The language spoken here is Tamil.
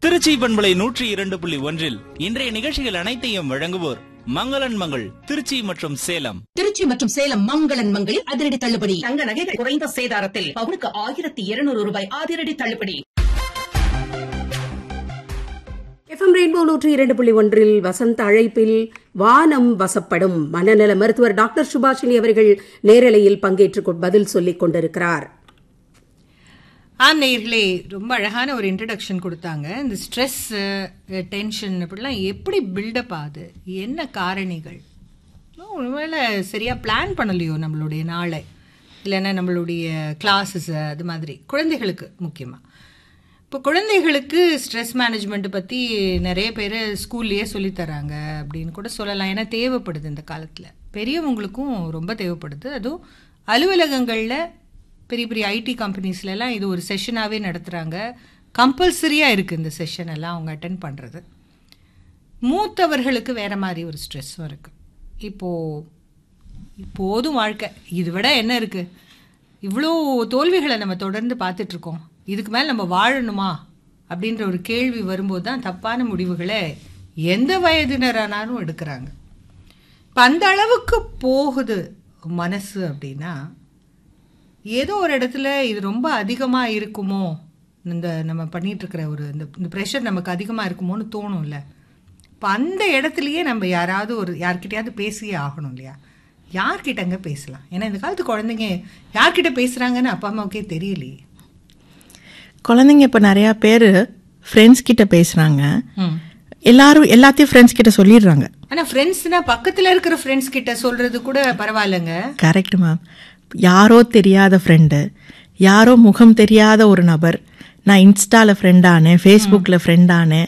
திருச்சி பண்பலை நூற்றி இரண்டு புள்ளி ஒன்றில் இன்றைய நிகழ்ச்சிகள் அனைத்தையும் வழங்குவோர் மங்களன் மங்கள் திருச்சி மற்றும் சேலம் திருச்சி மற்றும் சேலம் மங்களன் மங்களில் அதிரடி தள்ளுபடி தங்க நகைகள் குறைந்த சேதாரத்தில் பவுனுக்கு ஆயிரத்தி இருநூறு ரூபாய் அதிரடி தள்ளுபடி எஃப்எம் ரெயின்போ நூற்றி இரண்டு புள்ளி ஒன்றில் வசந்த அழைப்பில் வானம் வசப்படும் மனநல மருத்துவர் டாக்டர் சுபாஷினி அவர்கள் நேரலையில் பங்கேற்று கொ- பதில் சொல்லிக் கொண்டிருக்கிறார் ஆம் நேயர்களே ரொம்ப அழகான ஒரு இன்ட்ரடக்ஷன் கொடுத்தாங்க இந்த ஸ்ட்ரெஸ் டென்ஷன் அப்படிலாம் எப்படி பில்டப் ஆகுது என்ன காரணிகள் ஒருவேளை சரியாக பிளான் பண்ணலையோ நம்மளுடைய நாளை இல்லைன்னா நம்மளுடைய கிளாஸஸ் அது மாதிரி குழந்தைகளுக்கு முக்கியமாக இப்போ குழந்தைகளுக்கு ஸ்ட்ரெஸ் மேனேஜ்மெண்ட் பற்றி நிறைய பேர் ஸ்கூல்லையே சொல்லித்தராங்க அப்படின்னு கூட சொல்லலாம் ஏன்னா தேவைப்படுது இந்த காலத்தில் பெரியவங்களுக்கும் ரொம்ப தேவைப்படுது அதுவும் அலுவலகங்களில் பெரிய பெரிய ஐடி கம்பெனிஸ்லலாம் இது ஒரு செஷனாகவே நடத்துகிறாங்க கம்பல்சரியாக இருக்குது இந்த செஷன் எல்லாம் அவங்க அட்டன் பண்ணுறது மூத்தவர்களுக்கு வேற மாதிரி ஒரு ஸ்ட்ரெஸ்ஸும் இருக்குது இப்போது போதும் வாழ்க்கை இது விட என்ன இருக்குது இவ்வளோ தோல்விகளை நம்ம தொடர்ந்து பார்த்துட்டு இருக்கோம் இதுக்கு மேலே நம்ம வாழணுமா அப்படின்ற ஒரு கேள்வி வரும்போது தான் தப்பான முடிவுகளை எந்த வயதினரானாலும் எடுக்கிறாங்க இப்போ அந்த அளவுக்கு போகுது மனசு அப்படின்னா ஏதோ ஒரு இடத்துல இது ரொம்ப அதிகமாக இருக்குமோ இந்த நம்ம பண்ணிட்டு இருக்கிற ஒரு இந்த இந்த ப்ரெஷர் நமக்கு அதிகமாக இருக்குமோன்னு தோணும்ல இப்போ அந்த இடத்துலையே நம்ம யாராவது ஒரு யார்கிட்டயாவது பேசியே ஆகணும் இல்லையா யார்கிட்டங்க பேசலாம் ஏன்னா இந்த காலத்து குழந்தைங்க யார்கிட்ட பேசுகிறாங்கன்னு அப்பா அம்மாவுக்கே தெரியலையே குழந்தைங்க இப்போ நிறையா பேர் ஃப்ரெண்ட்ஸ் கிட்ட பேசுகிறாங்க ம் எல்லாரும் எல்லாத்தையும் ஃப்ரெண்ட்ஸ் கிட்ட சொல்லிடுறாங்க ஆனால் ஃப்ரெண்ட்ஸ்னா பக்கத்தில் இருக்கிற ஃப்ரெண்ட்ஸ் கிட்ட சொல்கிறது கூட பரவாயில்லைங்க கரெக்ட் மேம் யாரோ தெரியாத ஃப்ரெண்டு யாரோ முகம் தெரியாத ஒரு நபர் நான் இன்ஸ்டால ஃப்ரெண்டானேன் ஃபேஸ்புக்கில் ஃப்ரெண்டானேன்